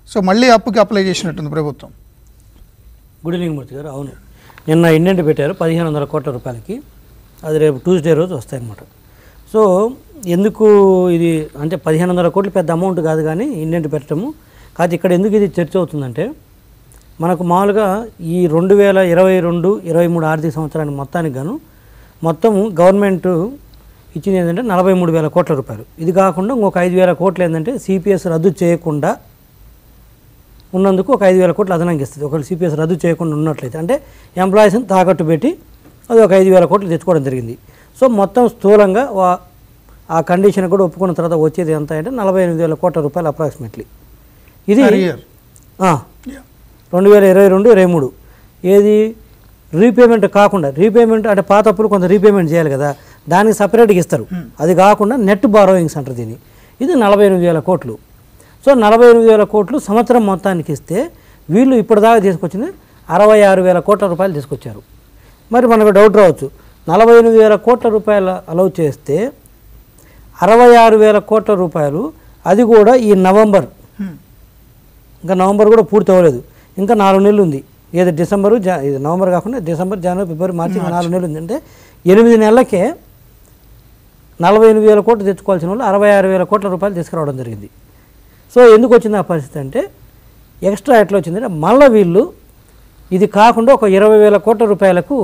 So మళ్ళీ అప్పుకి apply చేసినట్టుంది ప్రభుత్వం గుడ్ ఈవినింగ్ మూర్తి గారు అవును నిన్న ఇండెంట్ పెట్టారు పదిహేను వందల కోట్ల రూపాయలకి అది రేపు ట్యూస్డే రోజు వస్తాయన్నమాట సో ఎందుకు ఇది అంటే పదిహేను వందల కోట్లు పెద్ద అమౌంట్ కాదు కానీ ఇండెంట్ పెట్టడము కాదు ఇక్కడ ఎందుకు ఇది చర్చ అవుతుందంటే మనకు మామూలుగా ఈ రెండు వేల ఇరవై రెండు ఇరవై మూడు ఆర్థిక సంవత్సరానికి మొత్తానికి గాను మొత్తము గవర్నమెంట్ ఇచ్చింది ఏంటంటే నలభై మూడు వేల కోట్ల రూపాయలు ఇది కాకుండా ఇంకొక ఐదు వేల కోట్లు ఏంటంటే సిపిఎస్ రద్దు చేయకుండా ఉన్నందుకు ఒక ఐదు వేల కోట్లు అదనంగా ఇస్తుంది ఒకవేళ సిపిఎస్ రద్దు చేయకుండా ఉన్నట్లయితే అంటే ఎంప్లాయీస్ని తాకట్టు పెట్టి అది ఒక ఐదు వేల కోట్లు తెచ్చుకోవడం జరిగింది సో మొత్తం స్థూలంగా వా- ఆ కండిషన్ కూడా ఒప్పుకున్న తర్వాత వచ్చేది ఎంత అంటే నలభై ఎనిమిది వేల కోట్ల రూపాయలు అప్రాక్సిమేట్లీ ఇది Per year. ఆ, రెండు వేల ఇరవై రెండు ఇరవై మూడు ఏది రీపేమెంట్ కాకుండా రీపేమెంట్ అంటే పాత అప్పులు కొంత రీపేమెంట్ చేయాలి కదా దానికి సపరేట్గా ఇస్తారు అది కాకుండా నెట్ బారోయింగ్స్ అంటారు దీన్ని ఇది నలభై ఎనిమిది వేల కోట్లు సో నలభై ఎనిమిది వేల కోట్లు సంవత్సరం మొత్తానికి ఇస్తే వీళ్ళు ఇప్పటిదాకా తీసుకొచ్చింది అరవై ఆరు వేల కోట్ల రూపాయలు తీసుకొచ్చారు మరి మనకు డౌట్ రావచ్చు నలభై ఎనిమిది వేల కోట్ల రూపాయలు అలౌ చేస్తే అరవై ఆరు వేల కోట్ల రూపాయలు అది కూడా ఈ నవంబర్ ఇంకా నవంబర్ కూడా పూర్తి అవ్వలేదు ఇంకా నాలుగు నెలలు ఉంది ఏదో డిసెంబరు జా ఇది నవంబర్ కాకుండా డిసెంబర్ జనవరి ఫిబ్రవరి మార్చి ఇంకా నాలుగు నెలలు ఉంది అంటే ఎనిమిది నెలలకే నలభై ఎనిమిది వేల కోట్లు తెచ్చుకోవాల్సిన వాళ్ళు అరవై ఆరు వేల కోట్ల రూపాయలు తీసుకురావడం జరిగింది సో ఎందుకు వచ్చింది ఆ పరిస్థితి అంటే ఎక్స్ట్రా ఎట్లా వచ్చిందంటే మళ్ళీ వీళ్ళు ఇది కాకుండా ఒక ఇరవై వేల కోట్ల రూపాయలకు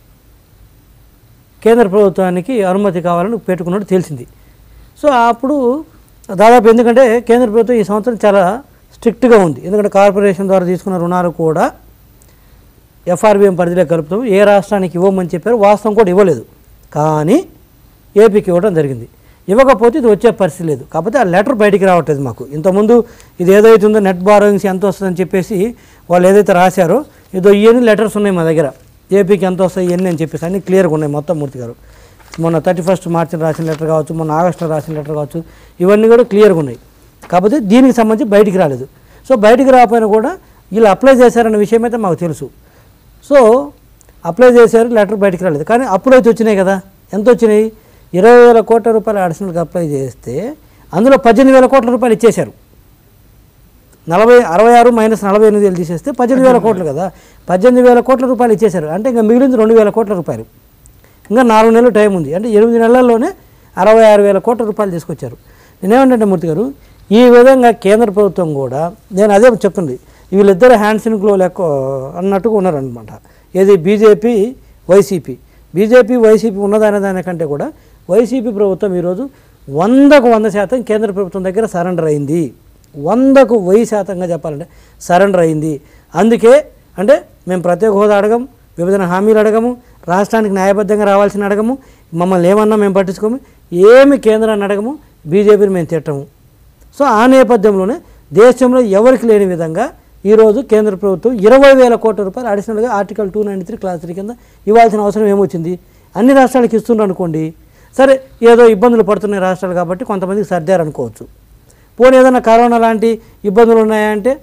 కేంద్ర ప్రభుత్వానికి అనుమతి కావాలని పెట్టుకున్నట్టు తెలిసింది సో అప్పుడు దాదాపు ఎందుకంటే కేంద్ర ప్రభుత్వం ఈ సంవత్సరం చాలా స్ట్రిక్ట్గా ఉంది ఎందుకంటే కార్పొరేషన్ ద్వారా తీసుకున్న రుణాలు కూడా ఎఫ్ఆర్బిఎం పరిధిలో కలుపుతాం ఏ రాష్ట్రానికి ఇవ్వమని చెప్పారు వాస్తవం కూడా ఇవ్వలేదు కానీ ఏపీకి ఇవ్వడం జరిగింది ఇవ్వకపోతే ఇది వచ్చే పరిస్థితి లేదు కాకపోతే ఆ లెటర్ బయటికి రావట్లేదు మాకు ఇంతకుముందు ఇది ఏదైతే ఉందో నెట్ బారోయింగ్స్ ఎంత వస్తుందని చెప్పేసి వాళ్ళు ఏదైతే రాశారో ఏదో ఇవన్నీ లెటర్స్ ఉన్నాయి మా దగ్గర ఏపీకి ఎంత వస్తాయి ఇవన్నీ అని చెప్పేసి అన్నీ క్లియర్గా ఉన్నాయి మొత్తం మూర్తి గారు మొన్న థర్టీ ఫస్ట్ మార్చిలో రాసిన లెటర్ కావచ్చు మొన్న ఆగస్టులో రాసిన లెటర్ కావచ్చు ఇవన్నీ కూడా క్లియర్గా ఉన్నాయి కాకపోతే దీనికి సంబంధించి బయటికి రాలేదు సో బయటికి రాకపోయినా కూడా వీళ్ళు అప్లై చేశారన్న విషయం అయితే మాకు తెలుసు సో అప్లై చేశారు లెటర్ బయటికి రాలేదు కానీ అప్పులు అయితే వచ్చినాయి కదా ఎంత వచ్చినాయి ఇరవై వేల కోట్ల రూపాయలు అడిషనల్గా అప్లై చేస్తే అందులో పద్దెనిమిది వేల కోట్ల రూపాయలు ఇచ్చేశారు నలభై అరవై ఆరు మైనస్ నలభై ఎనిమిది వేలు తీసేస్తే పద్దెనిమిది వేల కోట్లు కదా పద్దెనిమిది వేల కోట్ల రూపాయలు ఇచ్చేశారు అంటే ఇంకా మిగిలింది రెండు వేల కోట్ల రూపాయలు ఇంకా నాలుగు నెలలు టైం ఉంది అంటే ఎనిమిది నెలల్లోనే అరవై ఆరు వేల కోట్ల రూపాయలు తీసుకొచ్చారు నేనేమంటే మూర్తి గారు ఈ విధంగా కేంద్ర ప్రభుత్వం కూడా నేను అదే చెప్తుంది వీళ్ళిద్దరు హ్యాండ్స్ ఇన్ గ్లో లెక్క అన్నట్టుగా ఉన్నారనమాట ఏది బీజేపీ వైసీపీ బీజేపీ వైసీపీ ఉన్నదనే దానికంటే కూడా వైసీపీ ప్రభుత్వం ఈరోజు వందకు వంద శాతం కేంద్ర ప్రభుత్వం దగ్గర సరెండర్ అయింది వందకు వెయ్యి శాతంగా చెప్పాలంటే సరెండర్ అయింది అందుకే అంటే మేము ప్రత్యేక హోదా అడగము విభజన హామీలు అడగము రాష్ట్రానికి న్యాయబద్ధంగా రావాల్సిన అడగము మమ్మల్ని ఏమన్నా మేము పట్టించుకోము ఏమి కేంద్రాన్ని అడగము బీజేపీని మేము తిట్టము సో ఆ నేపథ్యంలోనే దేశంలో ఎవరికి లేని విధంగా ఈరోజు కేంద్ర ప్రభుత్వం ఇరవై వేల కోట్ల రూపాయలు అడిషనల్గా article two ninety three clause three కింద ఇవ్వాల్సిన అవసరం ఏమొచ్చింది అన్ని రాష్ట్రాలకు ఇస్తున్నారు అనుకోండి సరే ఏదో ఇబ్బందులు పడుతున్నాయి రాష్ట్రాలు కాబట్టి కొంతమందికి సర్దారు అనుకోవచ్చు పోనీ ఏదైనా కరోనా లాంటి ఇబ్బందులు ఉన్నాయంటే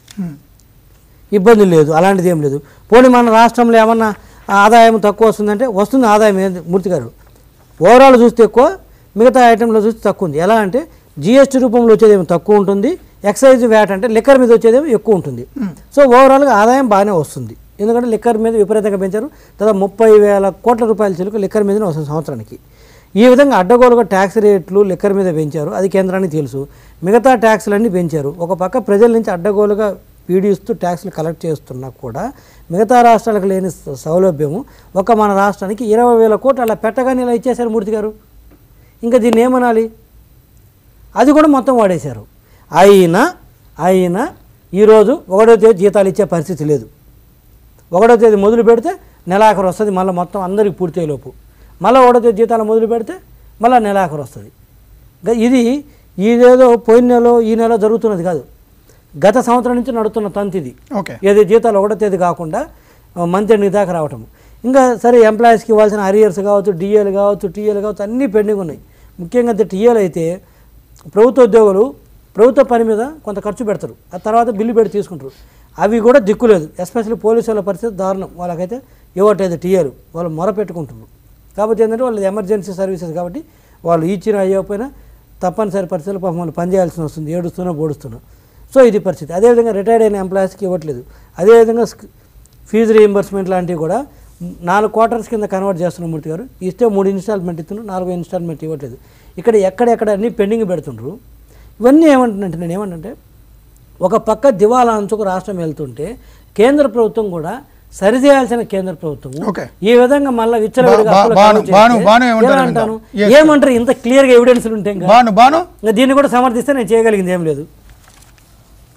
ఇబ్బంది లేదు అలాంటిది ఏం లేదు పోనీ మన రాష్ట్రంలో ఏమన్నా ఆదాయం తక్కువ వస్తుందంటే వస్తుంది ఆదాయం ఏంది మూర్తి గారు ఓవరాల్ చూస్తే ఎక్కువ మిగతా ఐటెంలో చూస్తే తక్కువ ఉంది ఎలా అంటే జిఎస్టీ రూపంలో వచ్చేదేమో తక్కువ ఉంటుంది ఎక్సైజ్ వ్యాట్ అంటే లిక్కర్ మీద వచ్చేదేమో ఎక్కువ ఉంటుంది సో ఓవరాల్గా ఆదాయం బాగానే వస్తుంది ఎందుకంటే లిక్కర్ మీద విపరీతంగా పెంచారు దాదాపు ముప్పై వేల కోట్ల రూపాయల చిలుకు లిక్కర్ మీదనే వస్తుంది సంవత్సరానికి ఈ విధంగా అడ్డగోలుగా ట్యాక్స్ రేట్లు లిక్కర్ మీద పెంచారు అది కేంద్రానికి తెలుసు మిగతా ట్యాక్స్లన్నీ పెంచారు ఒక పక్క ప్రజల నుంచి అడ్డగోలుగా పీడిస్తూ ట్యాక్స్లు కలెక్ట్ చేస్తున్నా కూడా మిగతా రాష్ట్రాలకు లేని స- సౌలభ్యము ఒక మన రాష్ట్రానికి ఇరవై వేల కోట్లు అలా పెట్టగానే ఇలా ఇచ్చేశారు మూర్తి గారు ఇంకా దీన్ని ఏమనాలి అది కూడా మొత్తం వాడేశారు అయినా అయినా ఈరోజు ఒకటో తేదీ జీతాలు ఇచ్చే పరిస్థితి లేదు ఒకటో తేదీ మొదలు పెడితే నెలాఖరు వస్తుంది మళ్ళీ మొత్తం అందరికి పూర్తయ్యేలోపు మళ్ళీ ఒకటో తేదీ జీతాలు మొదలు పెడితే మళ్ళీ నెలాఖరు వస్తుంది గ- ఇది ఇదేదో పోయిన నెల ఈ నెల జరుగుతున్నది కాదు గత సంవత్సరం నుంచి నడుస్తున్న తంతు ఇది ఓకే ఏది జీతాలు ఒకటో తేదీ కాకుండా మంత్ ఎండింగ్ దాకా రావటం ఇంకా సరే ఎంప్లాయీస్కి ఇవ్వాల్సిన అరియర్స్ కావచ్చు డిఏలు కావచ్చు టీఏలు కావచ్చు అన్నీ పెండింగ్ ఉన్నాయి ముఖ్యంగా టీఏలు అయితే ప్రభుత్వ ఉద్యోగులు ప్రభుత్వ పని మీద కొంత ఖర్చు పెడతారు ఆ తర్వాత బిల్లు పెట్టి తీసుకుంటారు అవి కూడా దిక్కులేదు ఎస్పెషల్లీ పోలీసు వాళ్ళ పరిస్థితి దారుణం వాళ్ళకైతే ఇవ్వట్లేదు టీఏలు వాళ్ళు మొర పెట్టుకుంటున్నారు కాబట్టి ఏంటంటే వాళ్ళు ఎమర్జెన్సీ సర్వీసెస్ కాబట్టి వాళ్ళు ఇచ్చిన అయ్యకపోయినా తప్పనిసరి పరిస్థితుల్లో పాపం వాళ్ళు పనిచేయాల్సి వస్తుంది ఏడుస్తున్నా బోడుస్తున్నా సో ఇది పరిస్థితి అదేవిధంగా రిటైర్డ్ అయిన ఎంప్లాయీస్కి ఇవ్వట్లేదు అదేవిధంగా స్క్- ఫీజు రీఎంబర్స్మెంట్ లాంటివి కూడా మ్, నాలుగు క్వార్టర్స్ కింద కన్వర్ట్ చేస్తున్న మూర్తి గారు ఇస్తే మూడు ఇన్స్టాల్మెంట్ ఇస్తున్నారు నాలుగు ఇన్స్టాల్మెంట్ ఇవ్వట్లేదు ఇక్కడ ఎక్కడెక్కడ అన్ని పెండింగ్ పెడుతుండ్రు ఇవన్నీ ఏమంటున్నట్టు నేను ఏమంటే ఒక పక్క దివాలా అంచుకు రాష్ట్రం వెళ్తుంటే కేంద్ర ప్రభుత్వం కూడా సరిచేయాల్సిన కేంద్ర ప్రభుత్వం Okay. ఈ విధంగా మళ్ళీ విచ్చలవిడిగా బా- అప్పుల బాను- కాలం చేస్తే బాను- బాను ఏమంటారు ఎలా విందాం. అంటాను Yes, ఏమంటారు ఇంత క్లియర్గా ఎవిడెన్స్లు ఉంటే ఇంకా బాను బాను ఇంకా దీన్ని కూడా సమర్థిస్తే నేను చేయగలిగింది ఏం లేదు